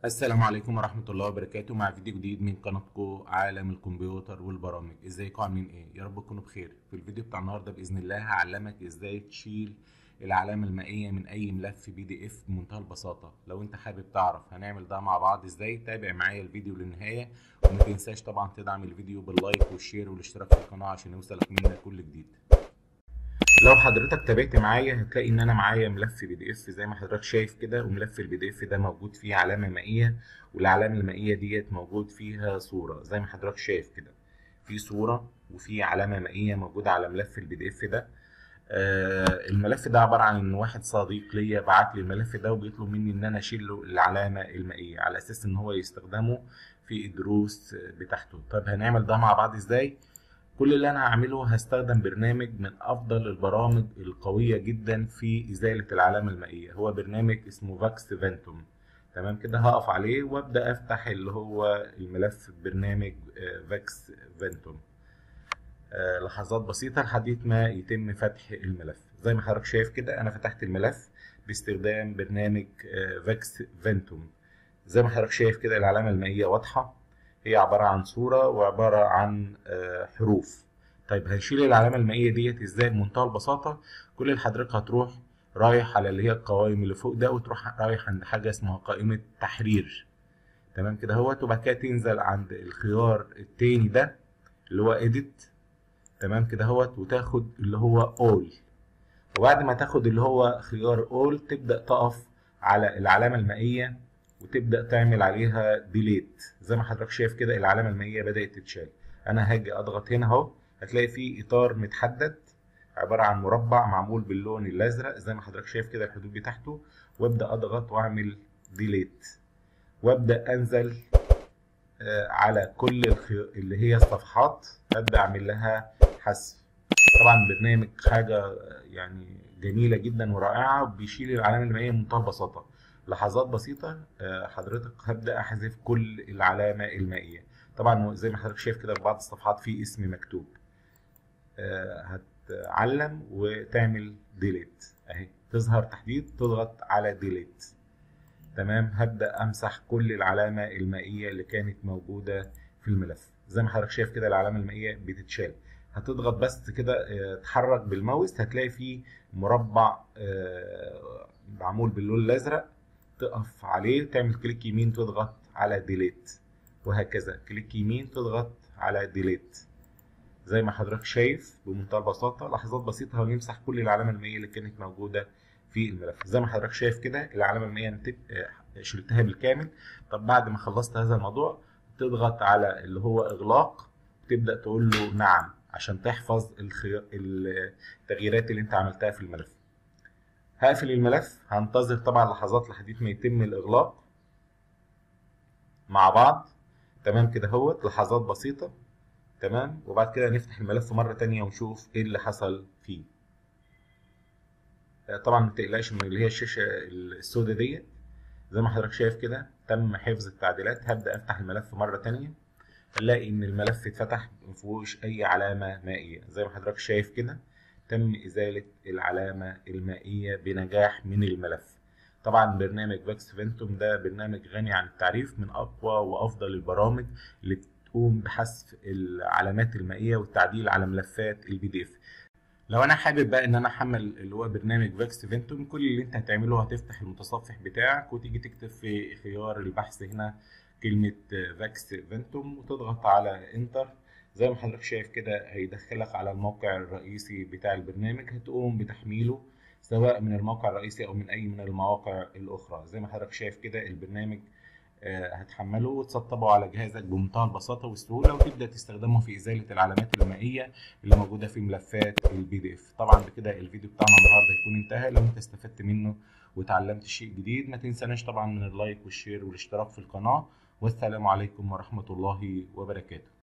السلام عليكم ورحمة الله وبركاته مع فيديو جديد من قناتكم عالم الكمبيوتر والبرامج ازيكم عاملين ايه يا رب تكونوا بخير في الفيديو بتاع النهارده باذن الله هعلمك ازاي تشيل العلامة المائية من اي ملف بي دي اف بمنتهى البساطة لو انت حابب تعرف هنعمل ده مع بعض ازاي تابع معايا الفيديو للنهاية وما تنساش طبعا تدعم الفيديو باللايك والشير والاشتراك في القناة عشان يوصلك منا كل جديد لو حضرتك تابعت معايا هتلاقي ان انا معايا ملف بي دي اف زي ما حضرتك شايف كده وملف البي دي اف ده موجود فيه علامه مائيه والعلامه المائيه ديت موجود فيها صوره زي ما حضرتك شايف كده في صوره وفي علامه مائيه موجوده على ملف البي دي اف ده آه الملف ده عباره عن ان واحد صديق ليا بعت لي الملف ده وبيطلب مني ان انا اشيل له العلامه المائيه على اساس ان هو يستخدمه في الدروس بتاعته طب هنعمل ده مع بعض ازاي كل اللي انا هعمله هستخدم برنامج من افضل البرامج القوية جدا في ازالة العلامة المائية هو برنامج اسمه فاكس فانتوم تمام كده هقف عليه وابدا افتح اللي هو الملف برنامج فاكس فانتوم لحظات بسيطة لحد ما يتم فتح الملف زي ما حضرتك شايف كده انا فتحت الملف باستخدام برنامج فاكس فانتوم زي ما حضرتك شايف كده العلامة المائية واضحة هي عبارة عن صورة وعبارة عن حروف طيب هنشيل العلامة المائية ديت ازاي بمنتهى البساطة كل اللي حضرتك هتروح رايح على اللي هي القوائم اللي فوق ده وتروح رايح عند حاجة اسمها قائمة تحرير تمام كده اهوت وبعد كده تنزل عند الخيار التاني ده اللي هو edit تمام كده اهوت وتاخد اللي هو all وبعد ما تاخد اللي هو خيار all تبدأ تقف على العلامة المائية وتبدا تعمل عليها ديليت زي ما حضرتك شايف كده العلامه المائيه بدات تتشال انا هاجي اضغط هنا اهو هتلاقي فيه اطار متحدد عباره عن مربع معمول باللون الازرق زي ما حضرتك شايف كده الحدود بتاعته وابدا اضغط واعمل ديليت وابدا انزل على كل اللي هي الصفحات ابدا اعمل لها حذف طبعا برنامج حاجه يعني جميله جدا ورائعه بيشيل العلامه المائيه بمنتهى البساطه لحظات بسيطة حضرتك هبدأ أحذف كل العلامة المائية طبعا زي ما حضرتك شايف كده في بعض الصفحات في اسم مكتوب هتعلم وتعمل ديليت اهي تظهر تحديد تضغط على ديليت تمام هبدأ أمسح كل العلامة المائية اللي كانت موجودة في الملف زي ما حضرتك شايف كده العلامة المائية بتتشال هتضغط بس كده تحرك بالماوس هتلاقي فيه مربع معمول باللون الازرق تقف عليه تعمل كليك يمين تضغط على ديليت وهكذا كليك يمين تضغط على ديليت زي ما حضرتك شايف بمنتهى البساطة لحظات بسيطة هنمسح كل العلامة المائية اللي كانت موجودة في الملف زي ما حضرتك شايف كده العلامة المائية شلتها بالكامل طب بعد ما خلصت هذا الموضوع تضغط على اللي هو إغلاق وتبدأ تقول له نعم عشان تحفظ التغييرات اللي انت عملتها في الملف هقفل الملف هنتظر طبعا لحظات لحد ما يتم الاغلاق مع بعض تمام كده اهوت لحظات بسيطة تمام وبعد كده نفتح الملف مرة تانية ونشوف ايه اللي حصل فيه طبعا ما تقلقش من اللي هي الشاشة السوداء ديت زي ما حضرتك شايف كده تم حفظ التعديلات هبدأ افتح الملف مرة تانية هنلاقي ان الملف اتفتح مفيهوش اي علامة مائية زي ما حضرتك شايف كده تم إزالة العلامة المائية بنجاح من الملف طبعا برنامج فاكس فينتوم ده برنامج غني عن التعريف من أقوى وأفضل البرامج اللي بتقوم بحذف العلامات المائية والتعديل على ملفات البي دي اف لو انا حابب بقى ان انا احمل اللي هو برنامج فاكس فينتوم كل اللي انت هتعمله هتفتح المتصفح بتاعك وتيجي تكتب في خيار البحث هنا كلمة فاكس فينتوم وتضغط على انتر زي ما حضرتك شايف كده هيدخلك على الموقع الرئيسي بتاع البرنامج هتقوم بتحميله سواء من الموقع الرئيسي او من اي من المواقع الاخرى زي ما حضرتك شايف كده البرنامج هتحمله وتسطبه على جهازك بمنتهى البساطه والسهوله وتبدا تستخدمه في ازاله العلامات المائيه اللي موجوده في ملفات البي دي اف طبعا بكده الفيديو بتاعنا النهارده يكون انتهى لو انت استفدت منه وتعلمت شيء جديد ما تنساناش طبعا من اللايك والشير والاشتراك في القناه والسلام عليكم ورحمه الله وبركاته